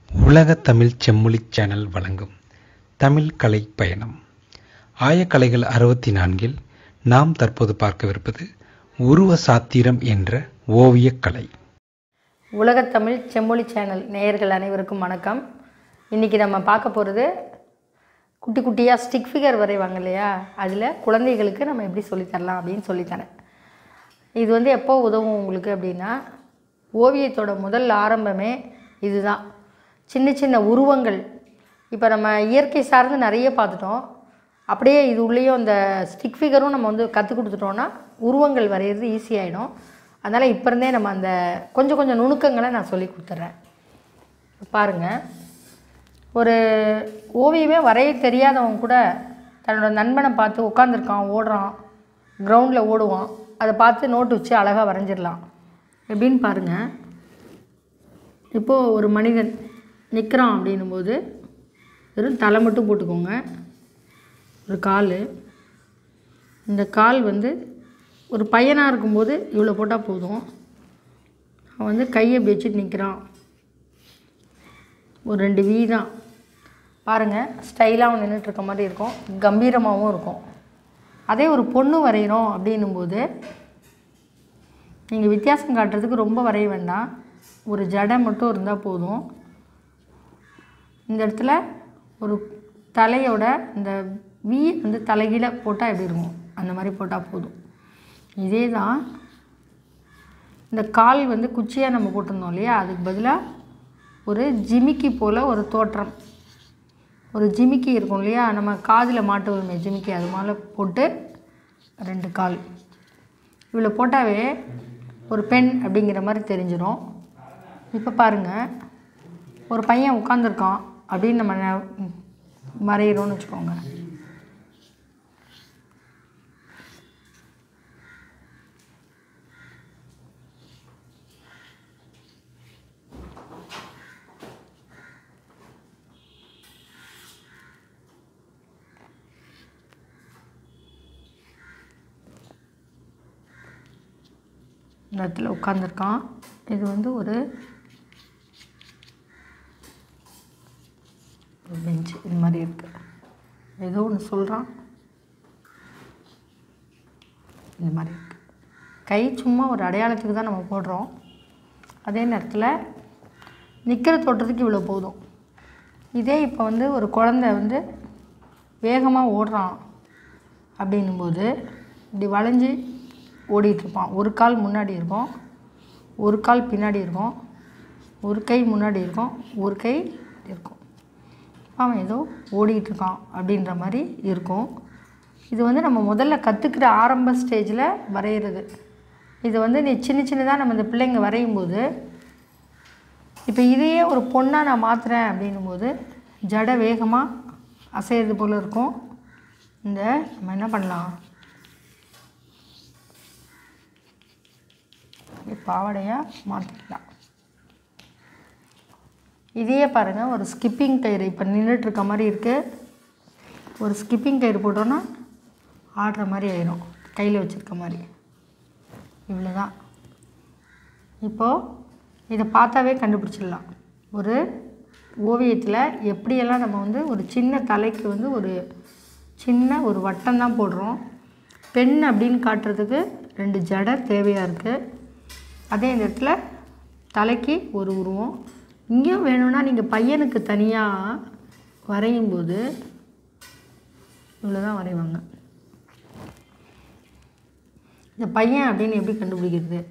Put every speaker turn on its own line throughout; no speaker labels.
உலக தமிழ் செம்மொழி சேனல் வழங்கும் தமிழ் கலை பயணம் ஆயக்கலைகள் அறுபத்தி நான்கில் நாம் தற்போது பார்க்கவிருப்பது உருவ சாத்திரம் என்ற ஓவியக்கலை
உலகத்தமிழ் செம்மொழி சேனல் நேயர்கள் அனைவருக்கும் வணக்கம் இன்றைக்கி நம்ம பார்க்க போகிறது குட்டி குட்டியாக ஸ்டிக் ஃபிகர் வரைவாங்க இல்லையா அதில் குழந்தைகளுக்கு நம்ம எப்படி சொல்லித்தரலாம் அப்படின்னு சொல்லித்தரேன் இது வந்து எப்போ உதவும் உங்களுக்கு அப்படின்னா ஓவியத்தோட முதல் ஆரம்பமே இதுதான் சின்ன சின்ன உருவங்கள் இப்போ நம்ம இயற்கை சார்ந்து நிறைய பார்த்துட்டோம் அப்படியே இது உள்ளேயும் அந்த ஸ்டிக் ஃபிகரும் நம்ம வந்து கற்றுக் கொடுத்துட்டோன்னா உருவங்கள் வரைகிறது ஈஸியாகிடும் அதனால் இப்போ இருந்தே நம்ம அந்த கொஞ்சம் கொஞ்சம் நுணுக்கங்களை நான் சொல்லி கொடுத்துட்றேன் பாருங்கள் ஒரு ஓவியமே வரைய தெரியாதவங்க கூட தன்னோட நண்பனை பார்த்து உட்காந்துருக்கான் ஓடுறான் கிரவுண்டில் ஓடுவான் அதை பார்த்து நோட்டு வச்சு அழகாக வரைஞ்சிடலாம் எப்படின்னு பாருங்கள் இப்போது ஒரு மனிதன் நிற்கிறான் அப்படின்னும்போது வெறும் தலை மட்டும் போட்டுக்கோங்க ஒரு கால் இந்த கால் வந்து ஒரு பையனாக இருக்கும்போது இவ்வளோ போட்டால் போதும் அவன் வந்து கையை இப்படி வச்சுட்டு நிற்கிறான் ஒரு ரெண்டு வீ தான் பாருங்கள் ஸ்டைலாகவும் நின்றுட்டுருக்க மாதிரி இருக்கும் கம்பீரமாகவும் இருக்கும் அதே ஒரு பொண்ணு வரைகிறோம் அப்படின்னும்போது நீங்கள் வித்தியாசம் காட்டுறதுக்கு ரொம்ப வரைய வேண்டாம் ஒரு ஜடை மட்டும் இருந்தால் போதும் இந்த இடத்துல ஒரு தலையோட இந்த வீ வந்து தலைகீழ போட்டால் எப்படி இருக்கும் அந்த மாதிரி போட்டால் போதும் இதே தான் இந்த கால் வந்து குச்சியாக நம்ம போட்டிருந்தோம் இல்லையா அதுக்கு பதிலாக ஒரு ஜிமிக்கி போல் ஒரு தோற்றம் ஒரு ஜிமிக்கி இருக்கும் இல்லையா நம்ம காதில் மாட்டுவோமே ஜிமிக்கி அது மேலே போட்டு ரெண்டு கால் இவ்வளோ போட்டாவே ஒரு பெண் அப்படிங்கிற மாதிரி தெரிஞ்சிடும் இப்போ பாருங்கள் ஒரு பையன் உட்காந்துருக்கான் அப்படின்னு நம்ம ந- வரைகிறோம்னு வச்சுக்கோங்க இந்த இடத்துல உட்காந்துருக்கான் இது வந்து ஒரு பெஞ்சு இது மாதிரி இருக்குது ஏதோ ஒன்று சொல்கிறான் இந்த மாதிரி இருக்கு கை சும்மா ஒரு அடையாளத்துக்கு தான் நம்ம போடுறோம் அதே நேரத்தில் நிற்கிற தோட்டத்துக்கு இவ்வளோ போதும் இதே இப்போ வந்து ஒரு குழந்தை வந்து வேகமாக ஓடுறான் அப்படின்னும்போது இப்படி வளைஞ்சு ஓடிட்டுருப்பான் ஒரு கால் முன்னாடி இருக்கும் ஒரு கால் பின்னாடி இருக்கும் ஒரு கை முன்னாடி இருக்கும் ஒரு கை இருக்கும் அவன் ஏதோ ஓடிட்டு இருக்கான் அப்படின்ற மாதிரி இருக்கும் இது வந்து நம்ம முதல்ல கற்றுக்கிற ஆரம்ப ஸ்டேஜில் வரைகிறது இது வந்து நீ சின்ன சின்னதாக நம்ம இந்த பிள்ளைங்க வரையும் போது இப்போ இதையே ஒரு பொண்ணாக நான் மாற்றுறேன் அப்படின்னும்போது ஜடை வேகமாக அசைகிறது போல் இருக்கும் இந்த நம்ம என்ன பண்ணலாம் இப்படி பாவாடையாக மாற்றிக்கலாம் இதையே பாருங்கள் ஒரு ஸ்கிப்பிங் கயிறு இப்போ நின்றுட்டுருக்க மாதிரி இருக்குது ஒரு ஸ்கிப்பிங் கயிறு போட்டோன்னா ஆடுற மாதிரி ஆயிடும் கையில் வச்சுருக்க மாதிரி இவ்வளோ தான் இப்போது இதை பார்த்தாவே கண்டுபிடிச்சிடலாம் ஒரு ஓவியத்தில் எப்படியெல்லாம் நம்ம வந்து ஒரு சின்ன தலைக்கு வந்து ஒரு சின்ன ஒரு வட்டம் தான் போடுறோம் பெண் அப்படின்னு காட்டுறதுக்கு ரெண்டு ஜடை தேவையாக இருக்குது அதே இந்த இடத்துல தலைக்கு ஒரு உருவம் இங்கேயும் வேணும்னா நீங்கள் பையனுக்கு தனியாக வரையும் போது இவ்வளோ தான் வரைவாங்க இந்த பையன் அப்படின்னு எப்படி கண்டுபிடிக்கிறது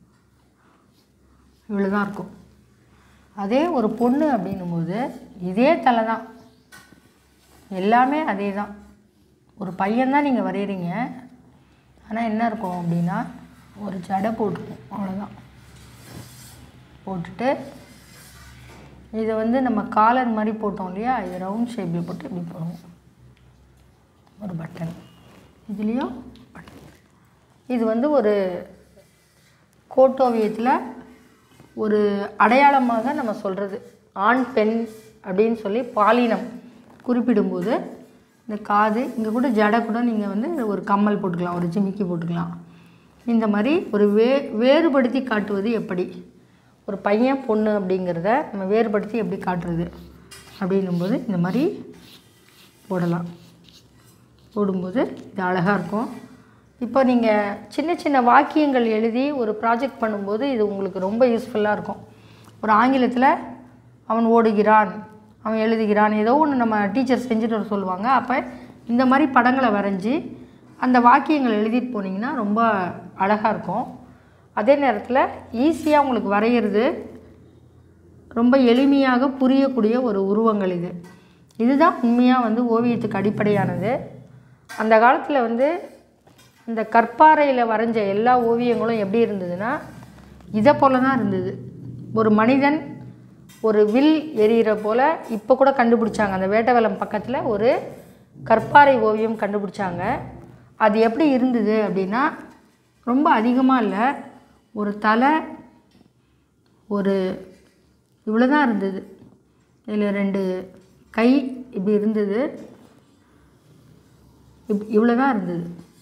இவ்வளோ தான் இருக்கும் அதே ஒரு பொண்ணு அப்படின்னும்போது இதே தலை தான் எல்லாமே அதே தான் ஒரு பையன் தான் நீங்கள் வரைகிறீங்க ஆனால் என்ன இருக்கும் அப்படின்னா ஒரு ஜடை போட்டிருக்கும் அவ்வளோதான் போட்டுட்டு இதை வந்து நம்ம காலர் மாதிரி போட்டோம் இல்லையா இது ரவுண்ட் ஷேப்பில் போட்டு இப்படி போடுவோம் ஒரு பட்டன் இதுலேயும் பட்டன் இது வந்து ஒரு கோட்டோவியத்தில் ஒரு அடையாளமாக நம்ம சொல்கிறது ஆண் பெண் அப்படின்னு சொல்லி பாலினம் குறிப்பிடும்போது இந்த காது இங்கே கூட ஜடை கூட நீங்கள் வந்து ஒரு கம்மல் போட்டுக்கலாம் ஒரு ஜிமிக்கி போட்டுக்கலாம் இந்த மாதிரி ஒரு வே வேறுபடுத்தி காட்டுவது எப்படி ஒரு பையன் பொண்ணு அப்படிங்கிறத நம்ம வேறுபடுத்தி எப்படி காட்டுறது அப்படின்னும்போது இந்த மாதிரி போடலாம் போடும்போது இது அழகாக இருக்கும் இப்போ நீங்கள் சின்ன சின்ன வாக்கியங்கள் எழுதி ஒரு ப்ராஜெக்ட் பண்ணும்போது இது உங்களுக்கு ரொம்ப யூஸ்ஃபுல்லாக இருக்கும் ஒரு ஆங்கிலத்தில் அவன் ஓடுகிறான் அவன் எழுதுகிறான் ஏதோ ஒன்று நம்ம டீச்சர் செஞ்சுட்டு வர சொல்லுவாங்க அப்போ இந்த மாதிரி படங்களை வரைஞ்சி அந்த வாக்கியங்கள் எழுதிட்டு போனீங்கன்னா ரொம்ப அழகாக இருக்கும் அதே நேரத்தில் ஈஸியாக உங்களுக்கு வரைகிறது ரொம்ப எளிமையாக புரியக்கூடிய ஒரு உருவங்கள் இது இதுதான் உண்மையாக வந்து ஓவியத்துக்கு அடிப்படையானது அந்த காலத்தில் வந்து இந்த கற்பாறையில் வரைஞ்ச எல்லா ஓவியங்களும் எப்படி இருந்ததுன்னா இதை போல தான் இருந்தது ஒரு மனிதன் ஒரு வில் எரியிற போல் இப்போ கூட கண்டுபிடிச்சாங்க அந்த வேட்டவலம் பக்கத்தில் ஒரு கற்பாறை ஓவியம் கண்டுபிடிச்சாங்க அது எப்படி இருந்தது அப்படின்னா ரொம்ப அதிகமாக இல்லை ஒரு தலை ஒரு இவ்வளோ தான் இருந்தது இதில் ரெண்டு கை இப்படி இருந்தது இப் இவ்வளோ தான் இருந்தது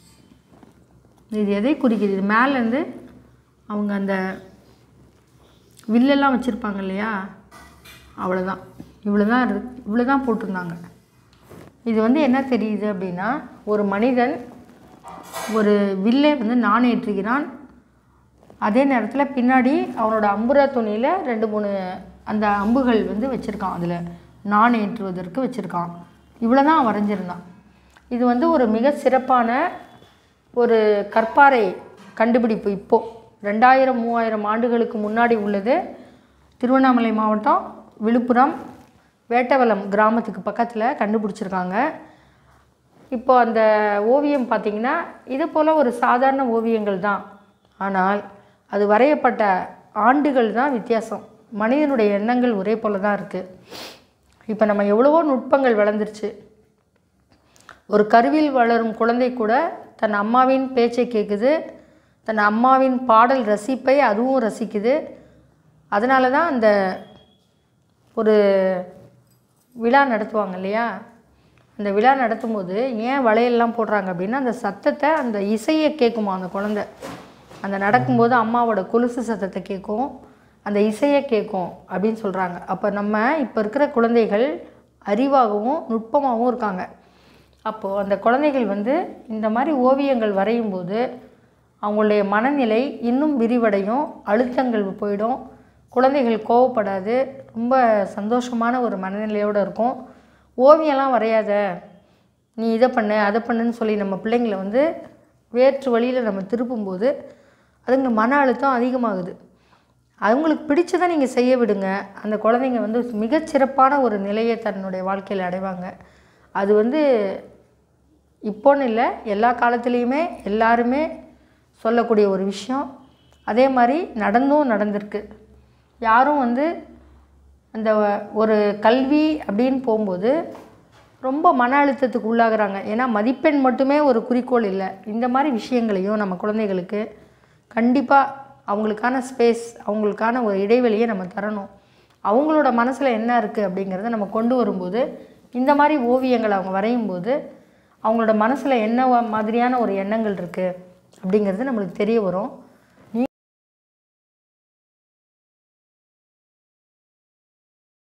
இது எதை குறிக்குது இது மேலேருந்து அவங்க அந்த வில்லெல்லாம் வச்சுருப்பாங்க இல்லையா அவ்வளோதான் இவ்வளோ தான் இரு இவ்வளோ தான் போட்டிருந்தாங்க இது வந்து என்ன தெரியுது அப்படின்னா ஒரு மனிதன் ஒரு வில்லை வந்து நாணேற்றுகிறான் அதே நேரத்தில் பின்னாடி அவனோட அம்புரா துணியில் ரெண்டு மூணு அந்த அம்புகள் வந்து வச்சுருக்கான் அதில் நான் ஏற்றுவதற்கு வச்சுருக்கான் இவ்வளோ தான் வரைஞ்சிருந்தான் இது வந்து ஒரு மிக சிறப்பான ஒரு கற்பாறை கண்டுபிடிப்பு இப்போது ரெண்டாயிரம் மூவாயிரம் ஆண்டுகளுக்கு முன்னாடி உள்ளது திருவண்ணாமலை மாவட்டம் விழுப்புரம் வேட்டவலம் கிராமத்துக்கு பக்கத்தில் கண்டுபிடிச்சிருக்காங்க இப்போ அந்த ஓவியம் பார்த்திங்கன்னா இது போல் ஒரு சாதாரண ஓவியங்கள் தான் ஆனால் அது வரையப்பட்ட ஆண்டுகள் தான் வித்தியாசம் மனிதனுடைய எண்ணங்கள் ஒரே போல தான் இருக்குது இப்போ நம்ம எவ்வளவோ நுட்பங்கள் வளர்ந்துருச்சு ஒரு கருவில் வளரும் குழந்தை கூட தன் அம்மாவின் பேச்சை கேட்குது தன் அம்மாவின் பாடல் ரசிப்பை அதுவும் ரசிக்குது அதனால தான் அந்த ஒரு விழா நடத்துவாங்க இல்லையா அந்த விழா நடத்தும்போது ஏன் வளையல்லாம் போடுறாங்க அப்படின்னா அந்த சத்தத்தை அந்த இசையை கேட்குமா அந்த குழந்தை அந்த நடக்கும்போது அம்மாவோட கொலுசு சத்தத்தை கேட்கும் அந்த இசையை கேட்கும் அப்படின்னு சொல்கிறாங்க அப்போ நம்ம இப்போ இருக்கிற குழந்தைகள் அறிவாகவும் நுட்பமாகவும் இருக்காங்க அப்போது அந்த குழந்தைகள் வந்து இந்த மாதிரி ஓவியங்கள் வரையும் போது அவங்களுடைய மனநிலை இன்னும் விரிவடையும் அழுத்தங்கள் போயிடும் குழந்தைகள் கோவப்படாது ரொம்ப சந்தோஷமான ஒரு மனநிலையோடு இருக்கும் ஓவியம்லாம் வரையாத நீ இதை பண்ணு அதை பண்ணுன்னு சொல்லி நம்ம பிள்ளைங்களை வந்து வேற்று வழியில் நம்ம திருப்பும்போது அதுங்க மன அழுத்தம் அதிகமாகுது அவங்களுக்கு பிடிச்சதை நீங்கள் செய்ய விடுங்க அந்த குழந்தைங்க வந்து மிகச்சிறப்பான ஒரு நிலையை தன்னுடைய வாழ்க்கையில் அடைவாங்க அது வந்து இப்போன்னு இல்லை எல்லா காலத்துலேயுமே எல்லாருமே சொல்லக்கூடிய ஒரு விஷயம் அதே மாதிரி நடந்தும் நடந்திருக்கு யாரும் வந்து அந்த ஒரு கல்வி அப்படின்னு போகும்போது ரொம்ப மன அழுத்தத்துக்கு உள்ளாகிறாங்க ஏன்னா மதிப்பெண் மட்டுமே ஒரு குறிக்கோள் இல்லை இந்த மாதிரி விஷயங்களையும் நம்ம குழந்தைகளுக்கு கண்டிப்பாக அவங்களுக்கான ஸ்பேஸ் அவங்களுக்கான ஒரு இடைவெளியை நம்ம தரணும் அவங்களோட மனசில் என்ன இருக்குது அப்படிங்கிறத நம்ம கொண்டு வரும்போது இந்த மாதிரி ஓவியங்களை அவங்க வரையும் போது அவங்களோட மனசில் என்ன வ- மாதிரியான ஒரு எண்ணங்கள் இருக்குது அப்படிங்கிறது நம்மளுக்கு தெரிய வரும்